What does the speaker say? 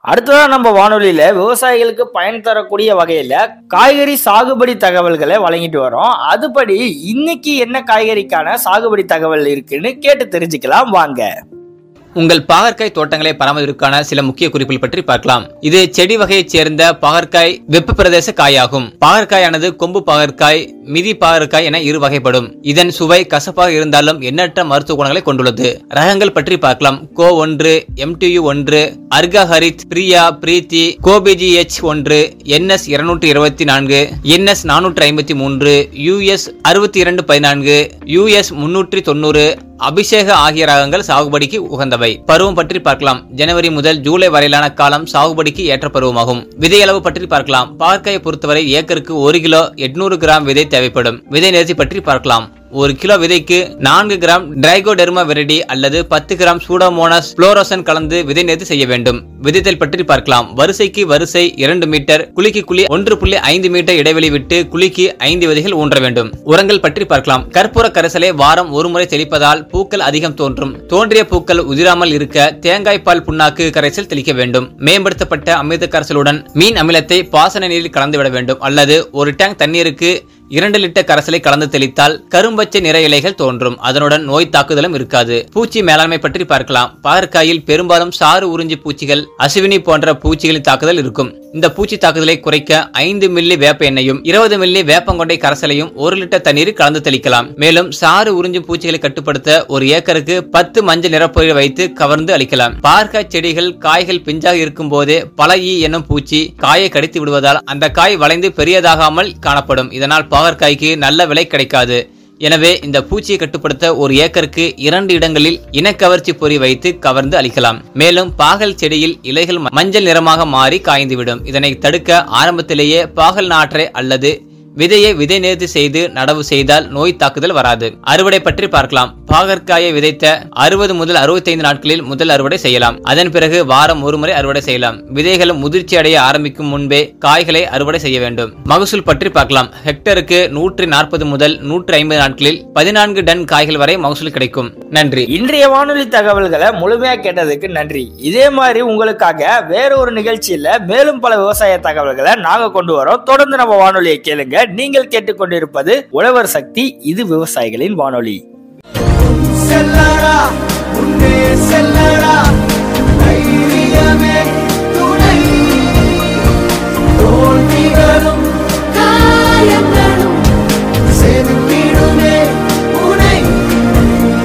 அடுத்ததான் நம்ம வானொலியில விவசாயிகளுக்கு பயன் தரக்கூடிய வகையில காய்கறி சாகுபடி தகவல்களை வழங்கிட்டு வரோம் அதுபடி இன்னைக்கு என்ன காய்கறிக்கான சாகுபடி தகவல் இருக்குன்னு கேட்டு தெரிஞ்சுக்கலாம் வாங்க உங்கள் பாகற்காய் தோட்டங்களை பராமரிப்பதற்கான சில முக்கிய குறிப்புகள் பற்றி பார்க்கலாம் இது செடி வகையைச் சேர்ந்த பாகற்காய் வெப்ப பிரதேச காயாகும் பாகற்காயானது கொம்பு பாகற்காய் மிதி பாகற்காய் என இரு வகைப்படும் இதன் சுவை கசப்பாக இருந்தாலும் எண்ணற்ற மருத்துவ குணங்களை கொண்டுள்ளது ரகங்கள் பற்றி பார்க்கலாம் கோ ஒன்று எம்டியு ஒன்று அர்கா ஹரித் பிரியா பிரீத்தி கோபிஜி எச் ஒன்று என்எஸ் இருநூற்றி இருபத்தி நான்கு என்எஸ் நானூற்றி ஐம்பத்தி மூன்று யூஎஸ் அறுபத்தி இரண்டு பதினான்கு யூஎஸ் முன்னூற்றி தொண்ணூறு அபிஷேக ஆகிய ரகங்கள் சாகுபடிக்கு உகந்தவை பருவம் பற்றி பார்க்கலாம் ஜனவரி முதல் ஜூலை வரையிலான காலம் சாகுபடிக்கு ஏற்ற பருவமாகும் விதை அளவு பற்றி பார்க்கலாம் பாற்காயை பொறுத்தவரை ஏக்கருக்கு ஒரு கிலோ எட்நூறு கிராம் விதை தேவைப்படும் விதை நேர்த்தி பற்றி பார்க்கலாம் ஒரு கிலோ விதைக்கு நான்கு கிராம் டிரைகோடெர்மா வெரடி அல்லது பத்து கிராம் சூடோமோனஸ் புளோரோசன் கலந்து விதை நேர்த்தி செய்ய வேண்டும் விதைத்தல் பற்றி பார்க்கலாம் வரிசைக்கு வரிசை இரண்டு மீட்டர் குழிக்கு குழி ஒன்று புள்ளி ஐந்து மீட்டர் இடைவெளி விட்டு குழிக்கு ஐந்து விதைகள் ஊன்ற வேண்டும் உரங்கள் பற்றி பார்க்கலாம் கற்பூர கரைசலை வாரம் ஒரு முறை தெளிப்பதால் பூக்கள் அதிகம் தோன்றும் தோன்றிய பூக்கள் உதிராமல் இருக்க தேங்காய் பால் புண்ணாக்கு கரைசல் தெளிக்க வேண்டும் மேம்படுத்தப்பட்ட அமிர்த கரைசலுடன் மீன் அமிலத்தை பாசன நீரில் கலந்துவிட வேண்டும் அல்லது ஒரு டேங்க் தண்ணீருக்கு இரண்டு லிட்டர் கரைசலை கலந்து தெளித்தால் கரும்பச்சை நிற இலைகள் தோன்றும் அதனுடன் நோய் தாக்குதலும் இருக்காது பூச்சி மேலாண்மை பற்றி பார்க்கலாம் பாகற்காயில் பெரும்பாலும் சாறு உறிஞ்சி பூச்சிகள் அசுவினி போன்ற பூச்சிகளின் தாக்குதல் இருக்கும் இந்த பூச்சி தாக்குதலை குறைக்க ஐந்து மில்லி வேப்ப எண்ணெயும் இருபது மில்லி வேப்பங்கொண்டை கரைசலையும் ஒரு லிட்டர் தண்ணீரில் கலந்து தெளிக்கலாம் மேலும் சாறு உறிஞ்சும் பூச்சிகளை கட்டுப்படுத்த ஒரு ஏக்கருக்கு பத்து மஞ்சள் நிறப்பொருள் வைத்து கவர்ந்து அளிக்கலாம் பார்க்காய் செடிகள் காய்கள் பிஞ்சாக இருக்கும் போதே பல ஈ என்னும் பூச்சி காயை கடித்து விடுவதால் அந்த காய் வளைந்து பெரியதாகாமல் காணப்படும் இதனால் பாகற்காய்க்கு நல்ல விலை கிடைக்காது எனவே இந்த பூச்சியை கட்டுப்படுத்த ஒரு ஏக்கருக்கு இரண்டு இடங்களில் இனக்கவர்ச்சி பொறி வைத்து கவர்ந்து அளிக்கலாம் மேலும் பாகல் செடியில் இலைகள் மஞ்சள் நிறமாக மாறி காய்ந்துவிடும் இதனை தடுக்க ஆரம்பத்திலேயே பாகல் நாற்றை அல்லது விதையை விதை நேர்த்தி செய்து நடவு செய்தால் நோய் தாக்குதல் வராது அறுவடை பற்றி பார்க்கலாம் பாகற்காயை விதைத்த அறுபது முதல் அறுபத்தைந்து நாட்களில் முதல் அறுவடை செய்யலாம் அதன் பிறகு வாரம் ஒரு முறை அறுவடை செய்யலாம் விதைகள் முதிர்ச்சி அடைய ஆரம்பிக்கும் முன்பே காய்களை அறுவடை செய்ய வேண்டும் மகசூல் பற்றி பார்க்கலாம் ஹெக்டருக்கு நூற்றி நாற்பது முதல் நூற்றி ஐம்பது நாட்களில் பதினான்கு டன் காய்கள் வரை மகசூல் கிடைக்கும் நன்றி இன்றைய வானொலி தகவல்களை முழுமையா கேட்டதுக்கு நன்றி இதே மாதிரி உங்களுக்காக வேற ஒரு நிகழ்ச்சியில மேலும் பல விவசாய தகவல்களை நாங்க கொண்டு வரோம் தொடர்ந்து நம்ம வானொலியை கேளுங்க நீங்கள் கேட்டுக்கொண்டிருப்பது உழவர் சக்தி இது விவசாயிகளின் வானொலி செல்லடா